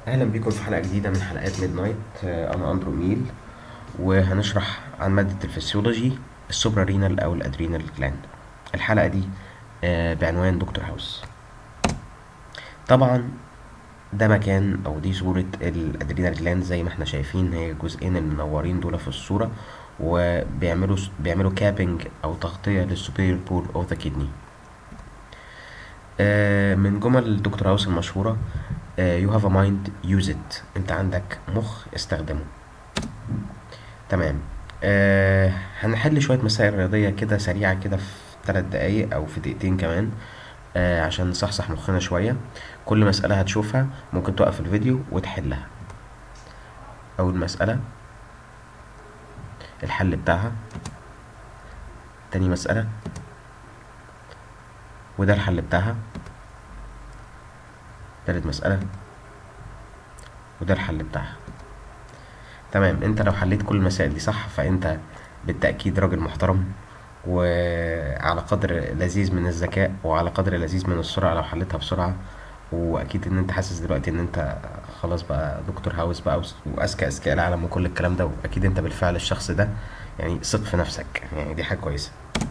اهلا بيكم في حلقه جديده من حلقات ميد نايت انا اندرو ميل وهنشرح عن ماده الفسيولوجي السوبرا رينال او الادرينال جلاند الحلقه دي آه، بعنوان دكتور هاوس طبعا ده مكان او دي صوره الادرينال جلاند زي ما احنا شايفين هي الجزئين المنورين دول في الصوره وبيعملوا بيعملوا كابنج او تغطيه للسوبيريور بول اوف ذا كيدني من جمل الدكتور هاوس المشهوره you have a mind use it انت عندك مخ استخدمه تمام آه هنحل شوية مسائل رياضية كده سريعة كده في ثلاث دقايق أو في دقيقتين كمان آه عشان نصحصح مخنا شوية كل مسألة هتشوفها ممكن توقف الفيديو وتحلها أول مسألة الحل بتاعها تاني مسألة وده الحل بتاعها تالت مسألة وده الحل بتاعها تمام انت لو حليت كل المسائل دي صح فانت بالتأكيد راجل محترم وعلى قدر لذيذ من الذكاء وعلى قدر لذيذ من السرعة لو حليتها بسرعة واكيد ان انت حاسس دلوقتي ان انت خلاص بقى دكتور هاوس بقى واذكى اذكياء العالم وكل الكلام ده واكيد انت بالفعل الشخص ده يعني ثق في نفسك يعني دي حاجة كويسة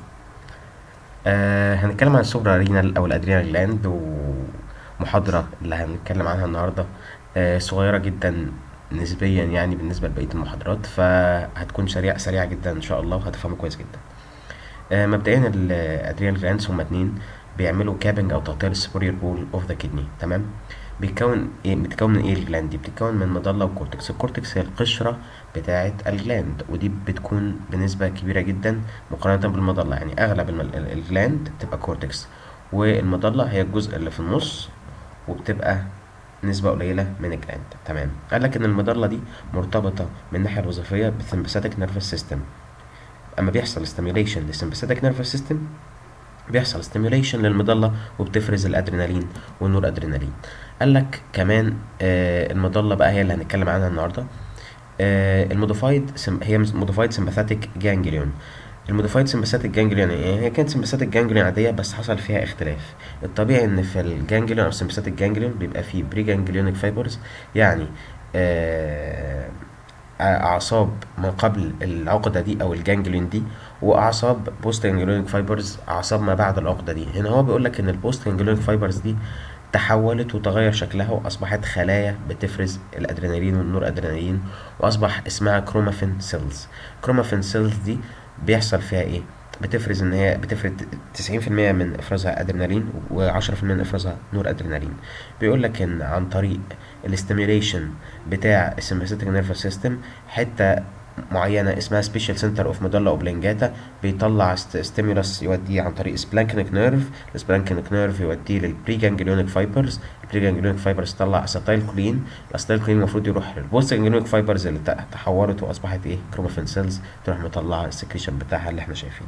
آه هنتكلم عن السوبرا رينال او الادرينال جلاند و محاضرة اللي هنتكلم عنها النهاردة آه صغيرة جدا نسبيا يعني بالنسبة لبقية المحاضرات فهتكون سريعة سريعة جدا إن شاء الله وهتفهموا كويس جدا آه مبدئيا الأدرينال جلاندز هما اتنين بيعملوا كابنج أو تغطية للسبوريور بول أوف ذا كيدني تمام بيتكون ايه بتتكون من ايه الجلاند دي بتتكون من مظله وكورتكس الكورتكس هي القشره بتاعه الجلاند ودي بتكون بنسبه كبيره جدا مقارنه بالمظله يعني اغلب الجلاند بتبقى كورتكس والمظله هي الجزء اللي في النص وبتبقى نسبة قليلة من الجلاند تمام قال لك ان المظلة دي مرتبطة من الناحية الوظيفية بالسمباثيك نيرفس سيستم اما بيحصل ستيميوليشن للسمباثيك نيرفس سيستم بيحصل ستيميوليشن للمظلة وبتفرز الادرينالين والنور ادرينالين قال لك كمان آه المظلة بقى هي اللي هنتكلم عنها النهاردة آه الموديفايد هي موديفايد سمباثيك جانجليون الموديفايد سمباثيك جانجليون يعني هي كانت سمباثيك جانجليون عاديه بس حصل فيها اختلاف الطبيعي ان في الجانجليون او السمباثيك جانجليون بيبقى فيه بري جانجليونيك فايبرز يعني آه اعصاب ما قبل العقده دي او الجانجليون دي واعصاب بوست جانجليونيك فايبرز اعصاب ما بعد العقده دي هنا هو بيقول لك ان البوست جانجليونيك فايبرز دي تحولت وتغير شكلها واصبحت خلايا بتفرز الادرينالين والنور ادرينالين واصبح اسمها كرومافين سيلز كرومافين سيلز دي بيحصل فيها ايه بتفرز ان هي بتفرز 90% من افرازها ادرينالين و10% من افرازها نور ادرينالين بيقول لك ان عن طريق الاستيميوليشن بتاع السمباثيك نيرفس سيستم حته معينة اسمها سبيشال سنتر اوف ميدولا اوبلنجاتا بيطلع ستيمولس يوديه عن طريق سبلانكينيك نيرف السبلانكينيك نيرف يوديه للبري جانجليونيك فايبرز البري جانجليونيك فايبرز تطلع اسيتايل كولين الاسيتايل كولين المفروض يروح للبوست جانجليونيك فايبرز اللي تحورت واصبحت ايه كرومافين سيلز تروح مطلعه السكريشن بتاعها اللي احنا شايفينه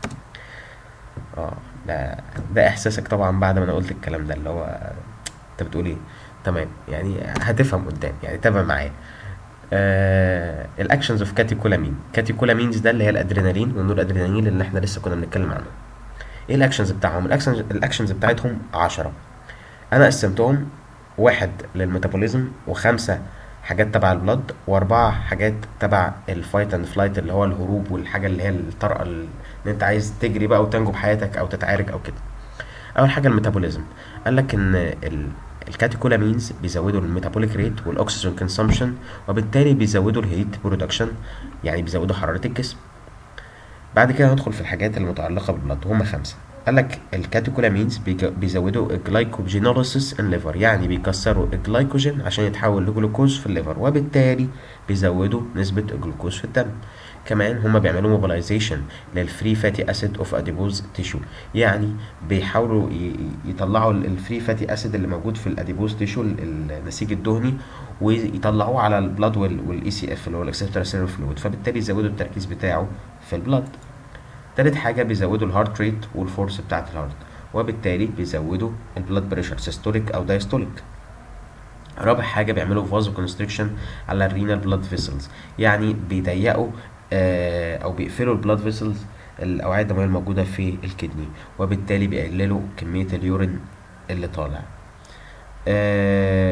اه ده ده احساسك طبعا بعد ما انا قلت الكلام ده اللي هو انت بتقول ايه تمام يعني هتفهم قدام يعني تابع معايا آه الاكشنز اوف كاتيكولامين كاتيكولامينز ده اللي هي الادرينالين والنور ادرينالين اللي احنا لسه كنا بنتكلم عنه ايه الاكشنز بتاعهم الاكشنز الاكشنز بتاعتهم عشرة انا قسمتهم واحد للميتابوليزم وخمسة حاجات تبع البلد واربعة حاجات تبع الفايت اند فلايت اللي هو الهروب والحاجة اللي هي الطرقة اللي انت عايز تجري بقى وتنجو بحياتك او تتعارك او كده اول حاجة الميتابوليزم قال لك ان ال الكاتيكولامينز بيزودوا الميتابوليك ريت والاكسجين كونسومشن وبالتالي بيزودوا الهيت برودكشن يعني بيزودوا حراره الجسم بعد كده هندخل في الحاجات المتعلقه بالبلد هم خمسه قال لك الكاتيكولامينز بيزودوا الجلايكوجينوليسيس ان ليفر يعني بيكسروا الجلايكوجين عشان يتحول لجلوكوز في الليفر وبالتالي بيزودوا نسبه الجلوكوز في الدم كمان هما بيعملوا موبلايزيشن للفري فاتي اسيد اوف اديبوز تيشو يعني بيحاولوا يطلعوا الفري فاتي اسيد اللي موجود في الاديبوز تيشو النسيج الدهني ويطلعوه على البلاد والاي سي اف اللي هو الاكسترا سيلولر فلويد فبالتالي يزودوا التركيز بتاعه في البلاد تالت حاجة بيزودوا الهارت ريت والفورس بتاعة الهارت وبالتالي بيزودوا البلاد بريشر سيستوليك او دايستوليك رابع حاجة بيعملوا فازو كونستريكشن على الرينال بلاد فيسلز يعني بيضيقوا او بيقفلوا البلاد فيسلز الاوعيه الدمويه الموجوده في الكدني وبالتالي بيقللوا كميه اليورين اللي طالع آه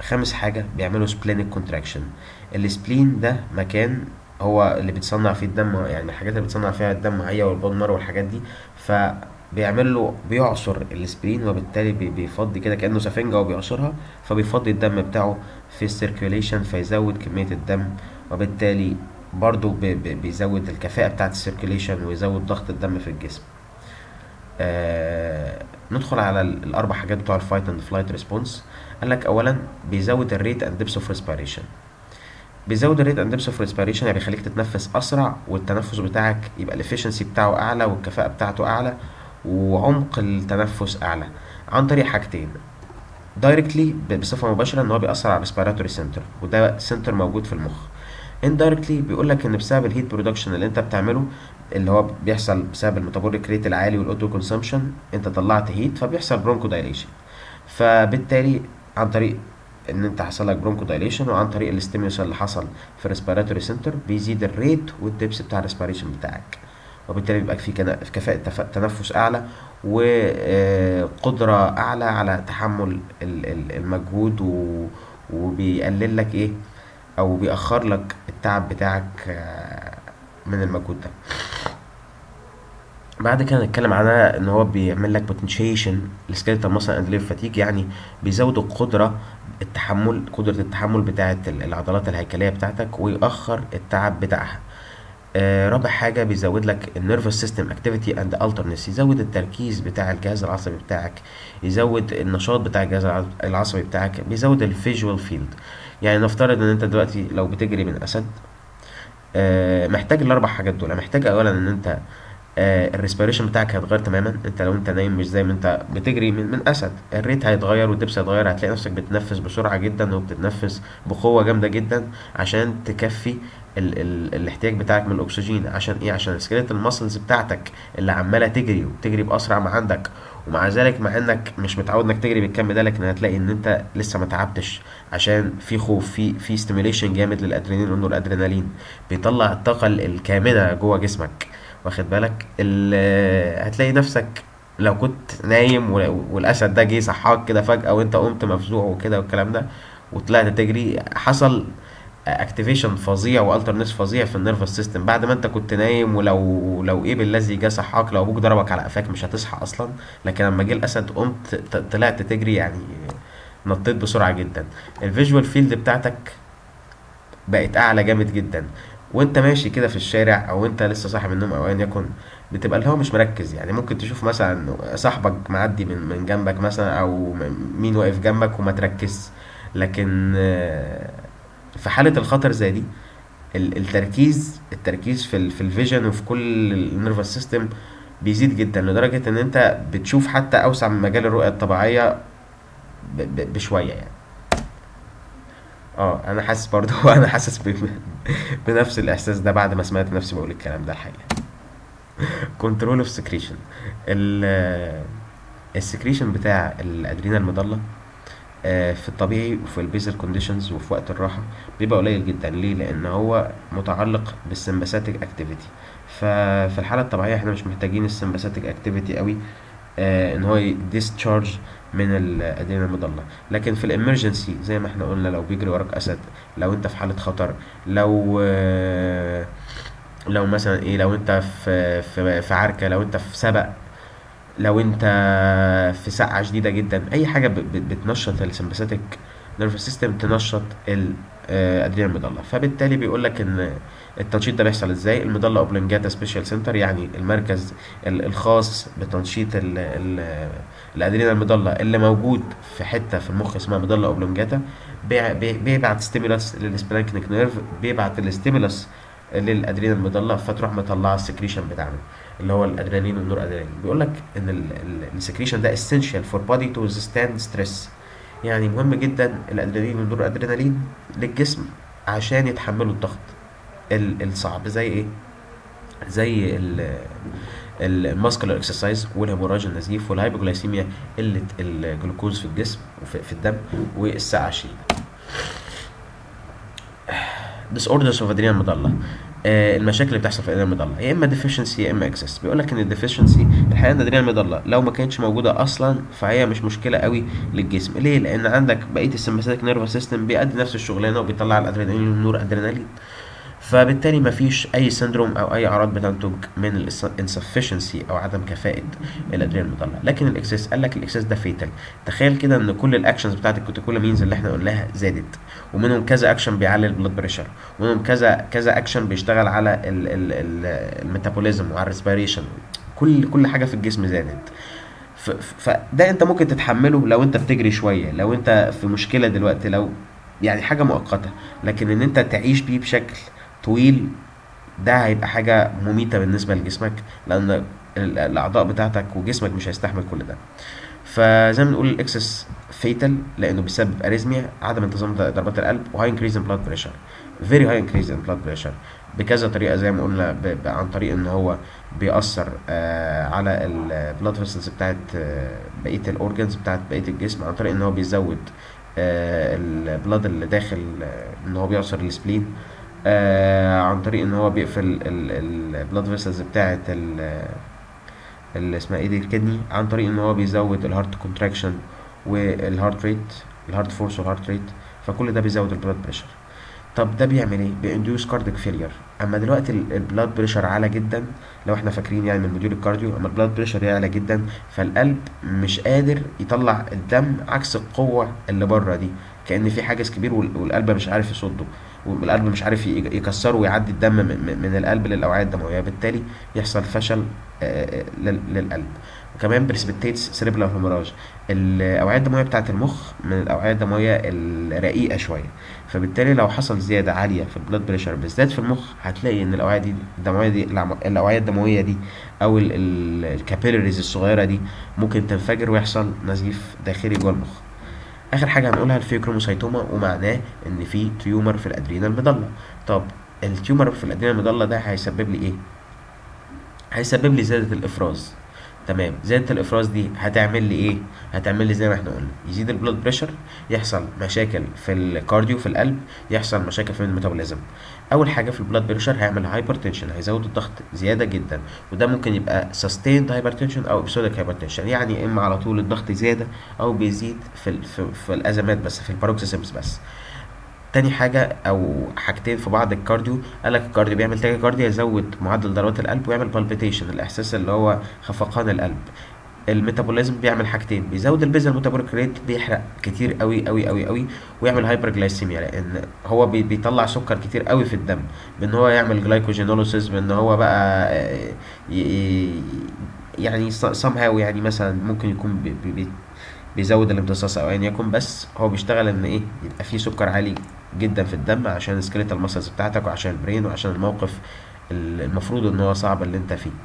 خامس حاجة بيعملوا سبلينيك كونتراكشن السبلين ده مكان هو اللي بيتصنع فيه الدم يعني الحاجات اللي بتصنع فيها الدم هي والبون مارو والحاجات دي فبيعمل له بيعصر السبلين وبالتالي بي- بيفضي كده كأنه سفنجة وبيعصرها فبيفضي الدم بتاعه في السيركيوليشن فيزود كمية الدم وبالتالي برضو بي- بي- بيزود الكفاءة بتاعة السيركيوليشن ويزود ضغط الدم في الجسم آه ندخل على ال- الاربع حاجات بتوع الفايت اند فلايت ريسبونس قال لك اولا بيزود الريت اند ديبس اوف ريسبيريشن بيزود الريت اند ديبس اوف ريسبيريشن يعني بيخليك تتنفس اسرع والتنفس بتاعك يبقى الافشنسي بتاعه اعلى والكفاءه بتاعته اعلى وعمق التنفس اعلى عن طريق حاجتين دايركتلي بصفه مباشره ان هو بيأثر على الريسبيراتوري سنتر وده سنتر موجود في المخ indirectly بيقول لك ان بسبب الهيت برودكشن اللي انت بتعمله اللي هو بيحصل بسبب الميتابوليك ريت العالي والاوتو كونسومشن انت طلعت هيت فبيحصل برونكو دايليشن فبالتالي عن طريق ان انت حصل لك برونكو دايليشن وعن طريق الاستيميوس اللي حصل في الريسبيراتوري سنتر بيزيد الريت والدبس بتاع الريسبيريشن بتاعك وبالتالي بيبقى في كنا- في كفاءة تف- تنفس أعلى وقدرة أعلى على تحمل ال- ال- المجهود و- وبيقلل لك إيه أو بيأخر لك التعب بتاعك آه، من المجهود ده بعد كده نتكلم عنها ان هو بيعمل لك بوتنشيشن السكيلتال ماسل اند ليف فاتيج يعني بيزود القدره التحمل قدره التحمل بتاعه ال- العضلات الهيكليه بتاعتك ويأخر التعب بتاعها آه، رابع حاجة بيزود لك النيرفس سيستم اكتيفيتي اند الترنس يزود التركيز بتاع الجهاز العصبي بتاعك يزود النشاط بتاع الجهاز الع- العصبي بتاعك بيزود الفيجوال فيلد يعني نفترض ان انت دلوقتي لو بتجري من اسد آه، محتاج الاربع حاجات دول محتاج اولا ان انت الريسبيريشن بتاعك هيتغير تماما انت لو انت نايم مش زي ما انت بتجري من, من اسد الريت هيتغير والدبس هيتغير هتلاقي نفسك بتتنفس بسرعه جدا وبتتنفس بقوه جامده جدا عشان تكفي ال ال الاحتياج بتاعك من الاكسجين عشان ايه عشان السكيلت الماسلز بتاعتك اللي عماله تجري وبتجري باسرع ما عندك ومع ذلك مع انك مش متعود انك تجري بالكم ده لكن هتلاقي ان انت لسه ما تعبتش عشان في خوف في في ستيميوليشن جامد للادرينالين والنور ادرينالين بيطلع الطاقه ال- الكامنه جوه جسمك واخد بالك ال- هتلاقي نفسك لو كنت نايم و- والاسد ده جه صحاك كده فجأة وانت قمت مفزوع وكده والكلام ده وطلعت تجري حصل اكتيفيشن فظيع والترنس فظيع في النيرفس سيستم بعد ما انت كنت نايم ولو لو ايه بالذي جه صحاك لو ابوك ضربك على قفاك مش هتصحى اصلا لكن لما جه الاسد قمت ط- طلعت تجري يعني نطيت بسرعة جدا الفيجوال فيلد بتاعتك بقت اعلى جامد جدا وانت ماشي كده في الشارع او انت لسه صاحي من النوم او ايا يكن بتبقى اللي هو مش مركز يعني ممكن تشوف مثلا صاحبك معدي من من جنبك مثلا او م- مين واقف جنبك وما تركز لكن آه، في حالة الخطر زي دي ال- التركيز التركيز في ال في الفيجن وفي كل النيرفس سيستم بيزيد جدا لدرجة ان انت بتشوف حتى اوسع من مجال الرؤية الطبيعية ب- ب- بشوية يعني اه انا حاسس برضه انا حاسس ب- بنفس الاحساس ده بعد ما سمعت نفسي بقول الكلام ده الحقيقه كنترول اوف سكريشن السكريشن بتاع الادرينال مضله آه، في الطبيعي وفي البيزل كونديشنز وفي وقت الراحه بيبقى قليل جدا ليه لان هو متعلق بالسمباثيك اكتيفيتي ففي الحاله الطبيعيه احنا مش محتاجين السمباثيك اكتيفيتي قوي آه، ان هو يديسشارج من الادرينال المضله لكن في الامرجنسي زي ما احنا قلنا لو بيجري وراك اسد لو انت في حاله خطر لو آه، لو مثلا ايه لو انت في في في عركه لو انت في سبق لو انت في سقعه شديده جدا اي حاجه ب- ب- بتنشط السمباثيك نيرفس سيستم تنشط الادرينال المضله فبالتالي بيقول لك ان التنشيط ده بيحصل ازاي المضله اوبلونجاتا سبيشال سنتر يعني المركز ال- الخاص بتنشيط ال- ال- الادرينال المضله اللي موجود في حته في المخ اسمها مضله اوبلونجاتا بيع- بي- بيبعت ستيمولس للسبلانكنيك نيرف بيبعت الستيمولس للادرينال المضله فتروح مطلعه السكريشن بتاعنا اللي هو الادرينالين والنور ادرينالين بيقول لك ان السكريشن ده essential for body to withstand stress يعني مهم جدا الادرينالين والنور ادرينالين للجسم عشان يتحملوا الضغط ال- الصعب زي ايه زي ال الماسكولار اكسرسايز والهيموراج النزيف والهايبوجلايسيميا قله الجلوكوز في الجسم وفي في الدم والسقعه الشديده disorders of adrenal medulla آه، المشاكل اللي بتحصل في الادرينال المضله يا اما ديفيشنسي يا اما اكسس بيقول لك ان الديفيشنسي الحقيقه ان الادرينال المضله لو ما كانتش موجوده اصلا فهي مش مشكله قوي للجسم ليه لان عندك بقيه السمباثيك نيرفس سيستم بيأدي نفس الشغلانه وبيطلع الادرينالين والنور ادرينالين فبالتالي مفيش اي سندروم او اي اعراض بتنتج من الانسفشنسي او عدم كفاءه الادرينال المضله لكن الاكسس قال لك الاكسس ده فيتال تخيل كده ان كل الاكشنز بتاعت الكوتيكولامينز اللي احنا قلناها زادت ومنهم كذا اكشن بيعلي البلاد بريشر ومنهم كذا كذا اكشن بيشتغل على ال- ال- ال- الميتابوليزم وعلى الريسبيريشن كل كل حاجه في الجسم زادت ف- ف- فده انت ممكن تتحمله لو انت بتجري شويه لو انت في مشكله دلوقتي لو يعني حاجه مؤقته لكن ان انت تعيش بيه بشكل طويل ده هيبقى حاجه مميته بالنسبه لجسمك لان ال- الاعضاء بتاعتك وجسمك مش هيستحمل كل ده فزي ما بنقول الاكسس فيتال لانه بيسبب اريزميا عدم انتظام ضربات القلب وهاي انكريز ان بلاد بريشر فيري هاي انكريز ان بلاد بريشر بكذا طريقه زي ما قلنا ب... ب... عن طريق ان هو بيأثر آه على البلاد فيسلز بتاعت آه بقيه الاورجنز بتاعت بقيه الجسم عن طريق ان هو بيزود آه البلاد اللي داخل آه ان هو بيعصر السبلين آه عن طريق ان هو بيقفل البلاد فيسلز بتاعت ال- اللي اسمها ايه دي الكدني عن طريق ان هو بيزود الهارت كونتراكشن والهارت ريت الهارت فورس والهارت ريت فكل ده بيزود البلاد بريشر طب ده بيعمل ايه بينديوس كارديك فيلير اما دلوقتي ال- البلاد بريشر عالي جدا لو احنا فاكرين يعني من موديول الكارديو اما البلاد بريشر يعلى جدا فالقلب مش قادر يطلع الدم عكس القوه اللي بره دي كأن في حاجز كبير وال- والقلب مش عارف يصده والقلب مش عارف ي- يكسره ويعدي الدم من, من- من القلب للاوعيه الدمويه بالتالي يحصل فشل آه، آه، لل- للقلب وكمان بريسبيتيتس سيريبرال هيموراج الاوعيه الدمويه بتاعه المخ من الاوعيه الدمويه الرقيقه شويه فبالتالي لو حصل زياده عاليه في البلاد بريشر بالذات في المخ هتلاقي ان الاوعيه دي الدمويه دي العم- الاوعيه الدمويه دي او الكابيلاريز الصغيره دي ممكن تنفجر ويحصل نزيف داخلي جوه المخ اخر حاجه هنقولها الفيوكروموسايتوما ومعناه ان في تيومر في الادرينال مضله طب التيومر في الادرينال مضله ده هيسبب لي ايه هيسبب لي زياده الافراز تمام زياده الافراز دي هتعمل لي ايه هتعمل لي زي ما احنا قلنا يزيد البلاد بريشر يحصل مشاكل في الكارديو في القلب يحصل مشاكل في الميتابوليزم اول حاجه في البلاد بريشر هيعمل هايبرتنشن هيزود الضغط زياده جدا وده ممكن يبقى سستيند هايبرتنشن او ابسودك هايبرتنشن يعني اما على طول الضغط زياده او بيزيد في ال- في, في الازمات بس في الباروكسيزمز بس تاني حاجة أو حاجتين في بعض الكارديو قالك الكارديو بيعمل تاكي كارديو يزود معدل ضربات القلب ويعمل بالبيتيشن الإحساس اللي هو خفقان القلب الميتابوليزم بيعمل حاجتين بيزود البيزل ميتابوليك ريت بيحرق كتير قوي قوي قوي قوي ويعمل هايبرجلايسيميا لان هو بي بيطلع سكر كتير قوي في الدم بان هو يعمل جلايكوجينوليسيس بان هو بقى آه، ي- ي- يعني somehow يعني مثلا ممكن يكون بي بي بي بيزود الامتصاص او ايا يكن بس هو بيشتغل ان ايه يبقى فيه سكر عالي جدا في الدم عشان السكيليتال ماسلز بتاعتك وعشان البرين وعشان الموقف ال- المفروض ان هو صعب اللي انت فيه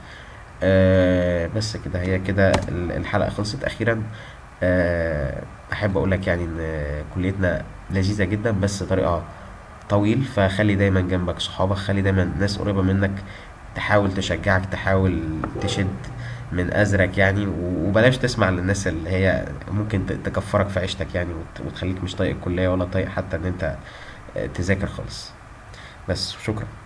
آه بس كده هي كده ال- الحلقة خلصت اخيرا آه احب اقول لك يعني ان كليتنا لذيذة جدا بس طريقها طويل فخلي دايما جنبك صحابك خلي دايما ناس قريبة منك تحاول تشجعك تحاول تشد من أزرك يعني و- وبلاش تسمع للناس اللي هي ممكن ت- تكفرك في عيشتك يعني وت- وتخليك مش طايق الكلية ولا طايق حتى ان انت آه، تذاكر خالص بس شكرا